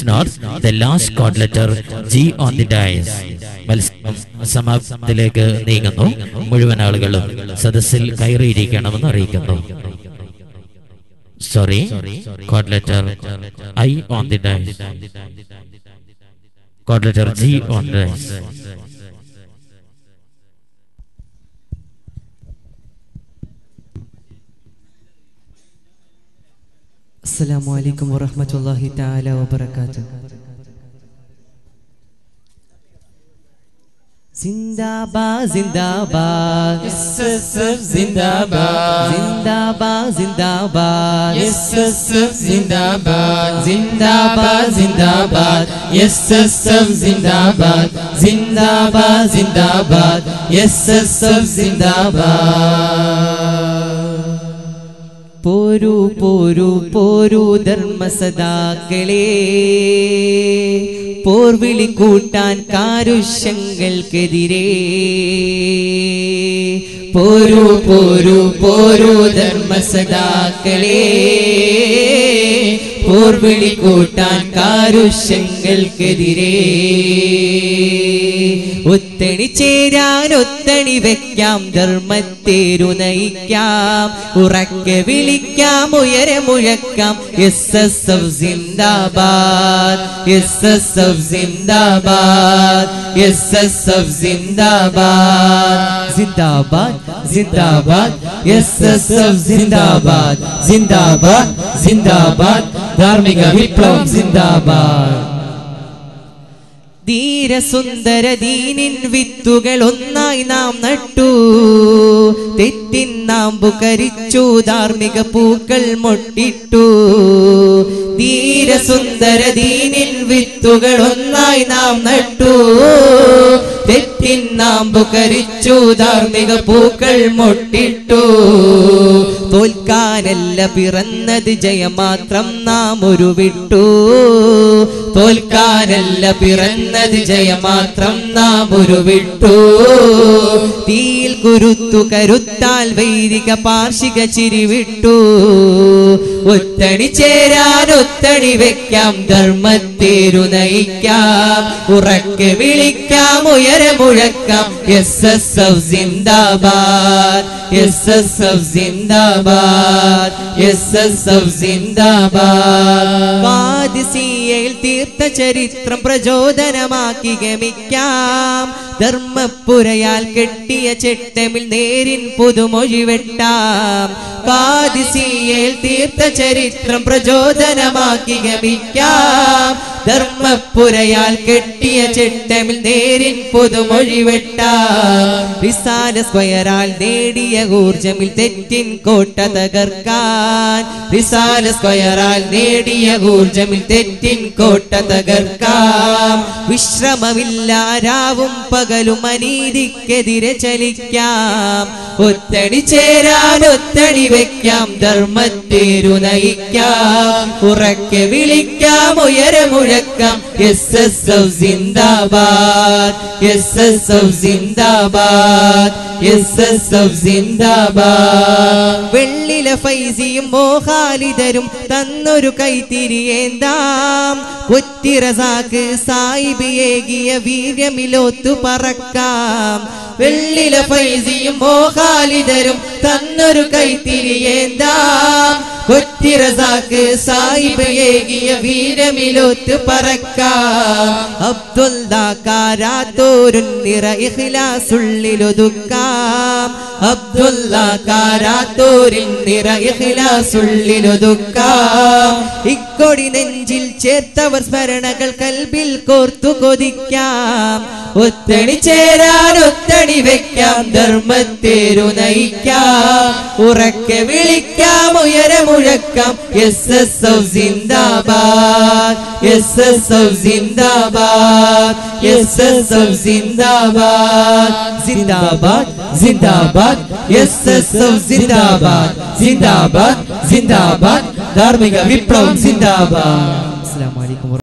please note the last code letter G on the dais മത്സരം സമാപ്തത്തിലേക്ക് നീങ്ങുന്നു മുഴുവൻ ആളുകളും സദസ്സിൽ കയറിയിരിക്കണമെന്ന് അറിയിക്കുന്നു sorry code letter I on the dais code letter G on the dais السلام عليكم ورحمة الله تعالى وبركاته जिंदाबाद जिंदाबाद SSF जिंदाबाद जिंदाबाद जिंदाबाद SSF जिंदाबाद जिंदाबाद जिंदाबाद SSF जिंदाबाद जिंदाबाद जिंदाबाद SSF जिंदाबाद പോരൂ പോരൂ പോരൂ ധർമ്മസദാക്കളെ പോർവിളി കൂട്ടാൻ കാരുഷ്യങ്ങൾക്കെതിരെ പോരൂ പോരൂ പോരൂ ധർമ്മസദാക്കളെ പോർവിളി കൂട്ടാൻ കാരുഷ്യങ്ങൾക്കെതിരെ ഒത്തണി ചേരാൻ ഒത്തണി വെക്കാം ധർമ്മത്തേരു നയിക്കാം ഉറക്കെ വിളിക്കാം ഉയരെ മുഴക്കാം എസ് എസ് എഫ് जिंदाबाद എസ് എസ് എഫ് जिंदाबाद എസ് എസ് എഫ് जिंदाबाद സിന്ദാബാദ് जिंदाबाद എസ് എസ് എഫ് जिंदाबाद जिंदाबाद जिंदाबाद ധാർമ്മിക വിപ്ലവം जिंदाबाद ധീരസുന്ദര ദീനിൻ വിത്തുകൾ ഒന്നായി നാം നട്ടു തെറ്റിൻ നാം പുകരിച്ചു ധാർമ്മിക പൂക്കൾ മൊട്ടിട്ടു ധീരസുന്ദര ദീനിൻ വിത്തുകൾ ഒന്നായി നാം നട്ടു തെറ്റിൻ നാം പുകരിച്ചു ധാർമ്മിക പൂക്കൾ മൊട്ടിട്ടു തോൽക്കാനല്ല പിറന്നത് ജയമാത്രം നാം ഒരു വിട്ടു തോൽക്കാനല്ല പിറന്നത് ജയമാത്രം നാം ഒരു വിട്ടു തീയിൽ കുരുത്തു കരുത്താൽ വൈദിക പാർഷിക ചിരിവിട്ടു ഒത്തണി ചേരാൻ ഒത്തണി വെക്കാം ധർമ്മത്തേരു നയിക്കാം ഉറക്കെ വിളിക്കാം ഉയരെ മുഴക്കാം എസ് എസ് എഫ് സിന്ദാബാദ് എസ് എസ് എഫ് സിന്ദാബാദ് എസ് എസ് എഫ് സിന്ദാബാദ് കാദിസിയയിൽ തീർത്ത ചരിത്രം പ്രചോദനമാക്കി ഗമിക്കാം ധർമ്മപ്പുരയാൽ കെട്ടിയ ചെട്ടമിൽ നേരിൻ പുതുമൊഴി വെട്ടാം കാദിസിയയിൽ തീർത്ത ചരിത്രം പ്രചോദനമാക്കി ഗമിക്കാം ധർമ്മപ്പുരയാൽ കെട്ടിയ ചെട്ടമിൽ നേരിൻ പുതുമൊഴി വെട്ടാം വിസാല സ്ക്വയറാൽ നേടിയ ഊർജമിൽ തെറ്റിൻ കോട്ട തകർക്കാൻ വിശാല സ്ക്വയറാൽ നേടിയ ഊർജമിൽ തെറ്റിൻ കോട്ട തകർക്കാം വിശ്രമമില്ല രാവും പകലും അനീതിക്കെതിരെ ചലിക്കാം ഒത്തടി ചേരാൻ ഒത്തടി വെക്കാം ധർമ്മത്തേരു നയിക്കാം ഉറക്കെ വിളിക്കാം ഉയരെ മുഴക്കാം എസ് എസ് എഫ് സിന്ദാബാദ് എസ് എസ് എഫ് സിന്ദാബാദ് എസ് എസ് എഫ് സിന്ദാബാദ് വെള്ളില ഫൈസിയും മോഹാലിതരും തന്നൊരു കൈത്തിരിയേന്താം കൊത്തിറസാക്ക് സായിബിയേകിയ വീര്യമിലോത്തു പറക്കാം വെള്ളില ഫൈസിയും മോഹാലിതരും തന്നൊരു കൈത്തിരിയേന്താം കൊത്തിറസാക്ക് സായിബ് ഏകിയ വീരമിലോത്ത് പറക്കാം അബ്ദുൽ ദാക്കാരാത്തോരുൻ നിറ ഇഖ്ലാസുള്ളിലൊതുക്കാം അബ്ദുല്ല കാരാത്തോരിൻ നിറ ഇഖ്ലാസുള്ളിലൊതുക്കാം ഇക്കൊടി നെഞ്ചിൽ ചേർത്തവർ സ്മരണകൾ കൽബിൽ കോർത്തു കൊതിക്കാം ഒത്തണി ചേരാൻ ഒത്തണി വെക്കാം ധർമ്മത്തേരു നയിക്കാം ഉറക്കെ വിളിക്കാം ഉയരെ മുഴക്കാം എസ് എസ് എഫ് സിന്ദാബാദ് എസ് എസ് എഫ് സിന്ദാബാദ് എസ് എസ് എഫ് സിന്ദാബാദ് സിന്ദാബാദ് സിന്ദാബാദ് എസ് എസ് എഫ് സിന്ദാബാദ് സിന്ദാബാദ് സിന്ദാബാദ് ധാർമ്മിക വിപ്ലവം സിന്ദാബാദ് അസ്സലാമു അലൈക്കും